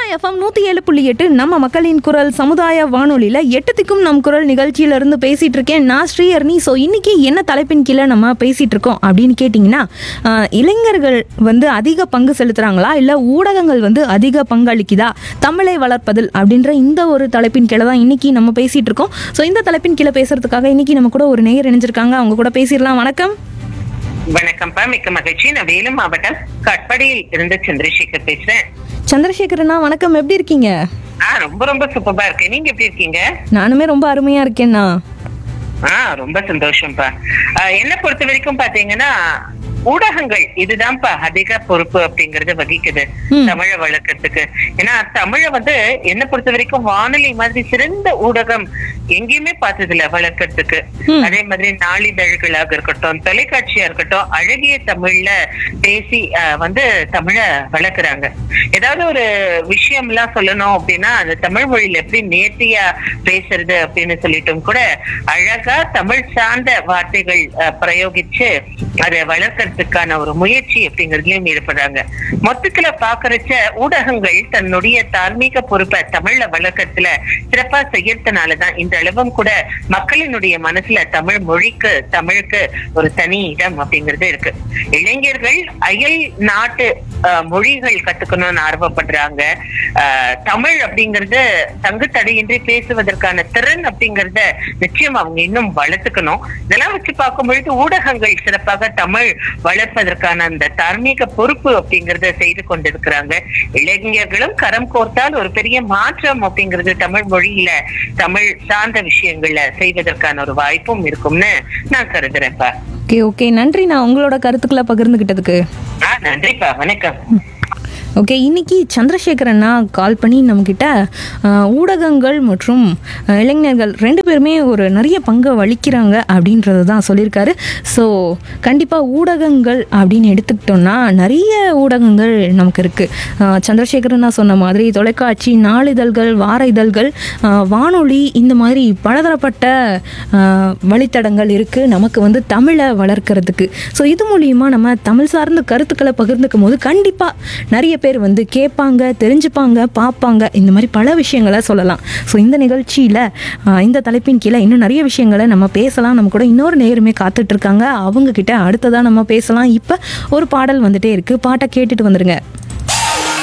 FM நூற்றி ஏழு புள்ளி எட்டு நம்ம மக்களின் குரல் சமுதாய வானொலியில் எட்டுத்துக்கும் நம் குரல் நிகழ்ச்சியிலேருந்து பேசிகிட்டு இருக்கேன் நான் ஸ்ரீஹர்னி ஸோ இன்றைக்கி என்ன தலைப்பின் கீழே நம்ம பேசிகிட்டு இருக்கோம் அப்படின்னு கேட்டிங்கன்னா ஆஹ், இளைஞர்கள் வந்து அதிக பங்கு செலுத்துகிறாங்களா இல்லை ஊடகங்கள் வந்து அதிக பங்களிக்குதா தமிழை வளர்ப்பதில் அப்படின்ற இந்த ஒரு தலைப்பின் கீழே தான் இன்றைக்கி நம்ம பேசிகிட்டு இருக்கோம் ஸோ இந்த தலைப்பின் கீழே பேசுகிறதுக்காக இன்றைக்கி நம்ம கூட ஒரு நேயர் இணைஞ்சிருக்காங்க அவங்க கூட பேசிடலாம் வணக்கம் வணக்கம்ப்பா மிக்க மகிழ்ச்சி நான் வேலூர் மாவட்டம் கட்படியில் இருந்து சந்திரசேகர் பேசுறேன் சந்திரசேகரண்ணா வணக்கம் எப்படி இருக்கீங்க ஆ ரொம்ப ரொம்ப சூப்பரா இருக்கேன் நீங்க எப்படி இருக்கீங்க நானுமே ரொம்ப அருமையாக இருக்கேண்ணா ஆ ரொம்ப சந்தோஷம்ப்பா ஆ, என்ன பொறுத்த வரைக்கும் பாத்தீங்கன்னா ஊடகங்கள் இதுதான்ப்பா அதிக பொறுப்பு அப்படிங்கறத வகிக்குது ம். தமிழ வளர்க்கறதுக்கு ஏன்னா தமிழ வந்து என்ன பொறுத்த வரைக்கும் வானொலி மாதிரி சிறந்த ஊடகம் எங்கேயுமே பார்த்தது இல்ல வளர்க்கறதுக்கு ம். அதே மாதிரி நாளிதழ்களாக இருக்கட்டும் தொலைக்காட்சியா இருக்கட்டும் அழகிய தமிழ்ல பேசி ஆ, வந்து தமிழ வளர்க்குறாங்க ஏதாவது ஒரு விஷயம் எல்லாம் சொல்லணும் அப்படின்னா அந்த தமிழ் மொழியில எப்படி நேர்த்தியா பேசுறது அப்படின்னு சொல்லிட்டும் கூட அழகா தமிழ் சார்ந்த வார்த்தைகள் அஹ், பிரயோகிச்சு அதை வளர்க்கறதுக்கான ஒரு முயற்சி அப்படிங்கறதுலயும் ஈடுபடுறாங்க மொத்தத்துல பாக்குறச்ச ஊடகங்கள் தன்னுடைய தார்மீக பொறுப்பை தமிழ்ல வளர்க்கறதுல சிறப்பா செய்யறதுனாலதான் இந்த அளவும் கூட மக்களினுடைய மனசுல தமிழ் மொழிக்கு தமிழுக்கு ஒரு தனி இடம் அப்படிங்கிறது இருக்கு இளைஞர்கள் அயல் நாட்டு அஹ், மொழிகள் கத்துக்கணும்னு ஆர்வப்படுறாங்க அஹ், தமிழ் அப்படிங்கறது தங்கு தடையின்றி பேசுவதற்கான திறன் அப்படிங்கறத நிச்சயம் அவங்க இன்னும் வளர்த்துக்கணும் இதெல்லாம் வச்சு பார்க்கும் பொழுது ஊடகங்கள் சிறப்பாக தமிழ் வளர்ப்பதற்கான அந்த தார்மீக பொறுப்பு அப்படிங்கறத செய்து கொண்டிருக்கிறாங்க இளைஞர்களும் கரம் கோர்த்தால் ஒரு பெரிய மாற்றம் அப்படிங்கிறது தமிழ் மொழியில தமிழ் சார்ந்த விஷயங்கள்ல செய்வதற்கான ஒரு வாய்ப்பும் இருக்கும்னு நான் கருதுறேன்ப்பா ஓகே ஓகே நன்றி நான் உங்களோட கருத்துக்களை பகிர்ந்துக்கிட்டதுக்கு ஆ நன்றிப்பா வணக்கம் ஓகே இன்னைக்கு சந்திரசேகரண்ணா கால் பண்ணி நம்மக்கிட்ட ஆஹ், ஊடகங்கள் மற்றும் ஆஹ், இளைஞர்கள் ரெண்டு பேருமே ஒரு நிறைய பங்கை வலிக்கிறாங்க அப்படின்றது தான் சொல்லியிருக்காரு ஸோ கண்டிப்பாக ஊடகங்கள் அப்படின்னு எடுத்துக்கிட்டோம்னா நிறைய ஊடகங்கள் நமக்கு இருக்குது சந்திரசேகரண்ணா சொன்ன மாதிரி தொலைக்காட்சி நாளிதழ்கள் வார இதழ்கள் ஆஹ், வானொலி இந்த மாதிரி பலதரப்பட்ட ஆஹ், வழித்தடங்கள் இருக்குது நமக்கு வந்து தமிழை வளர்க்கறதுக்கு ஸோ இது மூலியமா நம்ம தமிழ் சார்ந்த கருத்துக்களை பகிர்ந்துக்கும் போது கண்டிப்பாக நிறைய பேர் வந்து கேட்பாங்க தெரிஞ்சுப்பாங்க பார்ப்பாங்க இந்த மாதிரி பல விஷயங்களை சொல்லலாம் ஸோ இந்த நிகழ்ச்சியில் இந்த தலைப்பின் கீழே இன்னும் நிறைய விஷயங்களை நம்ம பேசலாம் நம்ம கூட இன்னொரு நேருமே காத்துட்டு இருக்காங்க அவங்க கிட்ட அடுத்ததாக நம்ம பேசலாம் இப்போ ஒரு பாடல் வந்துட்டே இருக்கு பாட்டை கேட்டுட்டு வந்துருங்க